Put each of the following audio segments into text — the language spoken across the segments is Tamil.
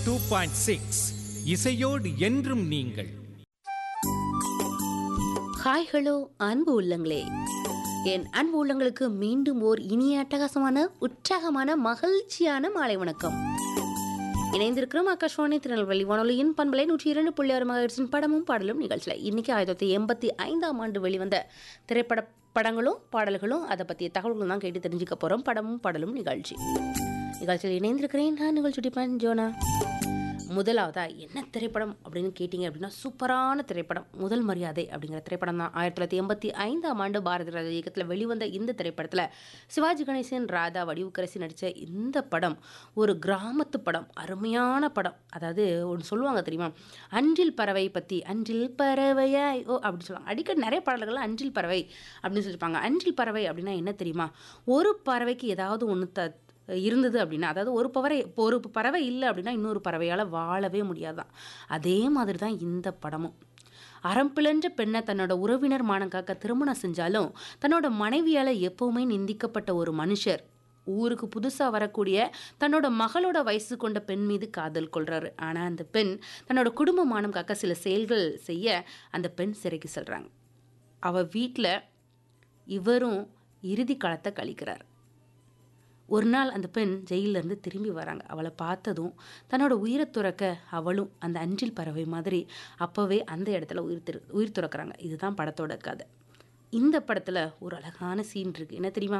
டூ பாயிண்ட் சிக்ஸ் இசையோடு என்றும் நீங்கள் ஹாய் ஹலோ அன்பு உள்ளங்களே என் அன்பு உள்ளங்களுக்கு மீண்டும் ஓர் இனிய அட்டகாசமான உற்சாகமான மகிழ்ச்சியான மாலை வணக்கம் இணைந்திருக்கிறோம் ஆகாஷ்வாணி திருநெல்வேலி வானொலியின் பண்பலை நூற்றி இரண்டு புள்ளி ஆறு மகிழ்ச்சியின் படமும் பாடலும் நிகழ்ச்சியில் இன்னைக்கு ஆயிரத்தி தொள்ளாயிரத்தி எண்பத்தி ஐந்தாம் ஆண்டு வெளிவந்த திரைப்பட படங்களும் பாடல்களும் அதை பற்றிய தகவல்கள் தான் கேட்டு தெரிஞ்சுக்க போகிறோம் படமும் பாடலும் நிகழ்ச்சி நிகழ்ச்சியில் இணைந்திருக்கிறேன் நான் நிகழ்ச்சி டிப்பன் ஜோனா முதலாவதா என்ன திரைப்படம் அப்படின்னு கேட்டிங்க அப்படின்னா சூப்பரான திரைப்படம் முதல் மரியாதை அப்படிங்கிற திரைப்படம் தான் ஆயிரத்தி தொள்ளாயிரத்தி எண்பத்தி ஐந்தாம் ஆண்டு பாரதி ராஜா இயக்கத்தில் வெளிவந்த இந்த திரைப்படத்தில் சிவாஜி கணேசன் ராதா வடிவுக்கரசி நடித்த இந்த படம் ஒரு கிராமத்து படம் அருமையான படம் அதாவது ஒன்று சொல்லுவாங்க தெரியுமா அன்றில் பறவை பற்றி அன்றில் பறவையாய் ஓ அப்படி சொல்லுவாங்க அடிக்கடி நிறைய பாடல்கள் அன்றில் பறவை அப்படின்னு சொல்லியிருப்பாங்க அன்றில் பறவை அப்படின்னா என்ன தெரியுமா ஒரு பறவைக்கு ஏதாவது ஒன்று த இருந்தது அப்படின்னா அதாவது ஒரு பறவை இப்போ ஒரு பறவை இல்லை அப்படின்னா இன்னொரு பறவையால் வாழவே முடியாதான் அதே மாதிரி தான் இந்த படமும் அறம் பிளன்ற பெண்ணை தன்னோட உறவினர் மானம் காக்க திருமணம் செஞ்சாலும் தன்னோட மனைவியால் எப்பவுமே நிந்திக்கப்பட்ட ஒரு மனுஷர் ஊருக்கு புதுசாக வரக்கூடிய தன்னோட மகளோட வயசு கொண்ட பெண் மீது காதல் கொள்றாரு ஆனால் அந்த பெண் தன்னோட குடும்ப மானம் காக்க சில செயல்கள் செய்ய அந்த பெண் சிறைக்கு செல்றாங்க அவ வீட்டில் இவரும் இறுதி காலத்தை கழிக்கிறார் ஒரு நாள் அந்த பெண் ஜெயிலிருந்து திரும்பி வராங்க அவளை பார்த்ததும் தன்னோட உயிரை துறக்க அவளும் அந்த அஞ்சில் பறவை மாதிரி அப்போவே அந்த இடத்துல உயிர் திரு உயிர் துறக்கிறாங்க இதுதான் படத்தோட கதை இந்த படத்தில் ஒரு அழகான சீன் இருக்குது என்ன தெரியுமா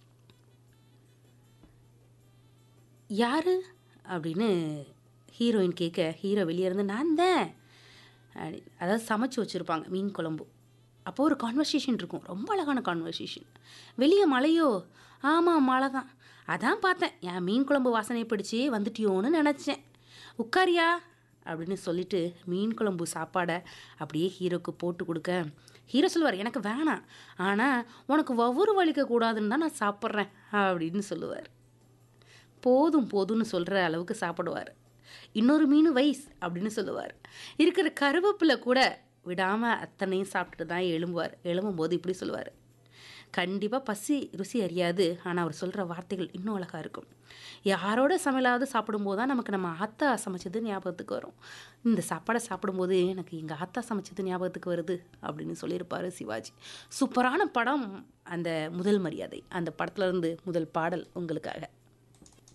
யாரு அப்படின்னு ஹீரோயின் கேட்க ஹீரோ வெளியே இருந்து நான் தான் அப்படி அதாவது சமைச்சு வச்சுருப்பாங்க மீன் குழம்பு அப்போ ஒரு கான்வர்சேஷன் இருக்கும் ரொம்ப அழகான கான்வர்சேஷன் வெளியே மழையோ ஆமாம் மழை தான் அதான் பார்த்தேன் என் மீன் குழம்பு வாசனை பிடிச்சி வந்துட்டியோன்னு நினச்சேன் உட்காரியா அப்படின்னு சொல்லிட்டு மீன் குழம்பு சாப்பாடை அப்படியே ஹீரோக்கு போட்டு கொடுக்க ஹீரோ சொல்லுவார் எனக்கு வேணாம் ஆனால் உனக்கு ஒவ்வொரு வலிக்க கூடாதுன்னு தான் நான் சாப்பிட்றேன் அப்படின்னு சொல்லுவார் போதும் போதும்னு சொல்கிற அளவுக்கு சாப்பிடுவார் இன்னொரு மீன் வைஸ் அப்படின்னு சொல்லுவார் இருக்கிற கருவேப்பிலை கூட விடாமல் அத்தனையும் சாப்பிட்டுட்டு தான் எழும்புவார் எழும்பும்போது இப்படி சொல்லுவார் கண்டிப்பாக பசி ருசி அறியாது ஆனால் அவர் சொல்கிற வார்த்தைகள் இன்னும் அழகாக இருக்கும் யாரோட சமையலாவது சாப்பிடும்போது தான் நமக்கு நம்ம ஆத்தா சமைச்சது ஞாபகத்துக்கு வரும் இந்த சாப்பாடை சாப்பிடும்போது எனக்கு எங்கள் ஆத்தா சமைச்சது ஞாபகத்துக்கு வருது அப்படின்னு சொல்லியிருப்பார் சிவாஜி சூப்பரான படம் அந்த முதல் மரியாதை அந்த படத்துலேருந்து முதல் பாடல் உங்களுக்காக